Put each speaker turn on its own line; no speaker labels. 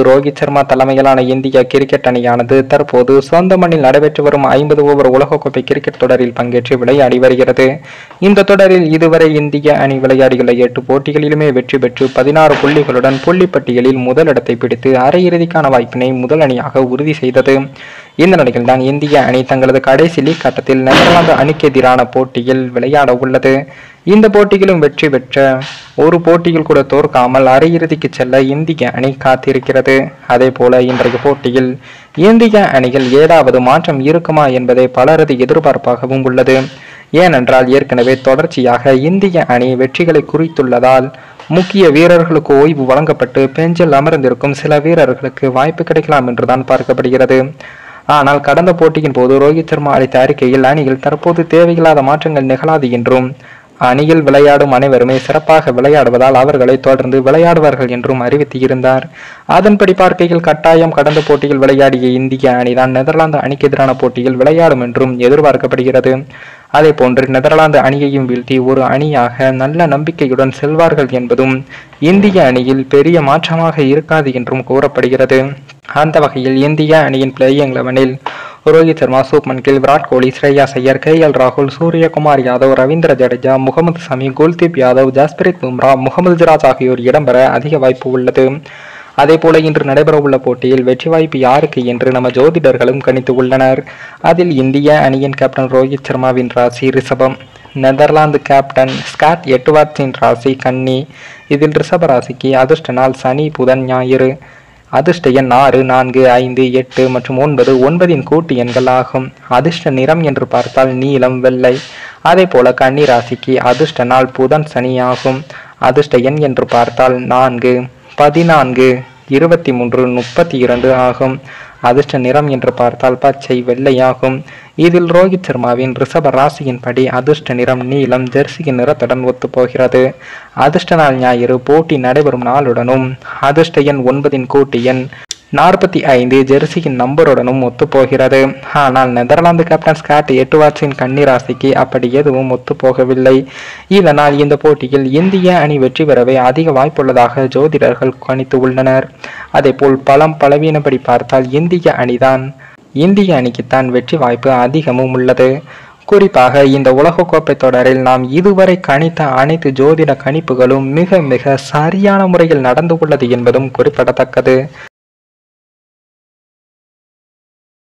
ரோஹித் சர்மா தலைமையிலான இந்திய கிரிக்கெட் அணியானது தற்போது சொந்த மண்ணில் நடைபெற்று வரும் ஐம்பது ஓவர் உலகக்கோப்பை கிரிக்கெட் தொடரில் பங்கேற்று விளையாடி வருகிறது இந்த தொடரில் இதுவரை இந்திய அணி விளையாடியுள்ள எட்டு போட்டிகளிலுமே வெற்றி பெற்று பதினாறு புள்ளிகளுடன் புள்ளிப்பட்டியலில் முதலிடத்தை பிடித்து அரையிறுதிக்கான வாய்ப்பினை முதல் அணியாக உறுதி செய்தது இந்த நிலையில் தான் இந்திய அணி தங்களது கடைசி லீக் ஆட்டத்தில் நெதர்லாந்து அணிக்கு எதிரான போட்டியில் விளையாட உள்ளது இந்த போட்டியிலும் வெற்றி பெற்ற ஒரு போட்டியில் கூட தோற்காமல் அரையிறுதிக்கு செல்ல இந்திய அணி காத்திருக்கிறது அதே போல இன்றைய போட்டியில் இந்திய அணியில் ஏதாவது மாற்றம் இருக்குமா என்பதே பலரது எதிர்பார்ப்பாகவும் உள்ளது ஏனென்றால் ஏற்கனவே தொடர்ச்சியாக இந்திய அணி வெற்றிகளை குறித்துள்ளதால் முக்கிய வீரர்களுக்கு ஓய்வு வழங்கப்பட்டு பெஞ்சில் அமர்ந்திருக்கும் சில வீரர்களுக்கு வாய்ப்பு கிடைக்கலாம் என்றுதான் பார்க்கப்படுகிறது ஆனால் கடந்த போட்டியின் போது ரோஹித் சர்மா அளித்த அறிக்கையில் அணியில் தற்போது தேவையில்லாத மாற்றங்கள் நிகழாது என்றும் அணியில் விளையாடும் அனைவருமே சிறப்பாக விளையாடுவதால் அவர்களை தொடர்ந்து விளையாடுவார்கள் என்றும் அறிவித்திருந்தார் அதன்படி பார்க்கையில் கட்டாயம் கடந்த போட்டியில் விளையாடிய இந்திய அணிதான் நெதர்லாந்து அணிக்கு எதிரான போட்டியில் விளையாடும் என்றும் எதிர்பார்க்கப்படுகிறது அதே போன்று நெதர்லாந்து அணியையும் வீழ்த்தி ஒரு அணியாக நல்ல நம்பிக்கையுடன் செல்வார்கள் என்பதும் இந்திய அணியில் பெரிய மாற்றமாக இருக்காது என்றும் கூறப்படுகிறது அந்த வகையில் இந்திய அணியின் பிளேயிங் லெவனில் ரோஹித் சர்மா சூப்மன் கில் விராட் கோலி ஸ்ரேயா ஐயர் கே எல் ராகுல் சூரியகுமார் யாதவ் ரவீந்திர ஜடேஜா முகமது சமி குல்தீப் யாதவ் ஜஸ்பிரித் பும்ரா முகமது சிராஜ் ஆகியோர் இடம்பெற அதிக வாய்ப்பு உள்ளது அதேபோல இன்று நடைபெறவுள்ள போட்டியில் வெற்றி வாய்ப்பு யாருக்கு என்று நம்ம ஜோதிடர்களும் கணித்து உள்ளனர் அதில் இந்திய அணியின் கேப்டன் ரோஹித் சர்மாவின் ராசி ரிஷபம் நெதர்லாந்து கேப்டன் ஸ்காட் எட்வார்ட்ஸின் ராசி கன்னி இதில் ரிஷப ராசிக்கு அதிர்ஷ்ட நாள் சனி புதன் ஞாயிறு அதிர்ஷ்ட எண் ஆறு நான்கு ஐந்து எட்டு மற்றும் ஒன்பது ஒன்பதின் கூட்டு எண்கள் ஆகும் அதிர்ஷ்ட நிறம் என்று பார்த்தால் நீலம் வெள்ளை அதே போல கன்னி ராசிக்கு அதிர்ஷ்ட நாள் புதன் சனி ஆகும் அதிர்ஷ்ட எண் என்று பார்த்தால் நான்கு பதினான்கு இருபத்தி மூன்று முப்பத்தி இரண்டு ஆகும் அதிர்ஷ்ட நிறம் என்று பார்த்தால் பச்சை வெள்ளையாகும் இதில் ரோஹித் சர்மாவின் ரிஷப ராசியின்படி அதிர்ஷ்ட நிறம் நீலம் ஜெர்சியின் நிறத்துடன் ஒத்துப்போகிறது அதிர்ஷ்ட நாள் ஞாயிறு போட்டி நடைபெறும் நாளுடனும் அதிர்ஷ்ட எண் ஒன்பதின் கூட்டு எண் நாற்பத்தி ஐந்து ஜெர்சியின் நம்பருடனும் ஒத்துப்போகிறது ஆனால் நெதர்லாந்து கேப்டன் ஸ்காட் எட்டுவாட்ஸின் கன்னி ராசிக்கு அப்படி எதுவும் ஒத்துப்போகவில்லை இதனால் இந்த போட்டியில் இந்திய அணி வெற்றி பெறவே அதிக வாய்ப்புள்ளதாக ஜோதிடர்கள் கணித்து உள்ளனர் அதேபோல் பலம் பலவீனப்படி பார்த்தால் இந்திய அணிதான் இந்திய அணிக்குத்தான் வெற்றி வாய்ப்பு அதிகமும் உள்ளது குறிப்பாக இந்த உலகக்கோப்பை தொடரில் நாம் இதுவரை கணித்த அனைத்து ஜோதிட கணிப்புகளும் மிக மிக சரியான முறையில் நடந்து உள்ளது என்பதும் குறிப்பிடத்தக்கது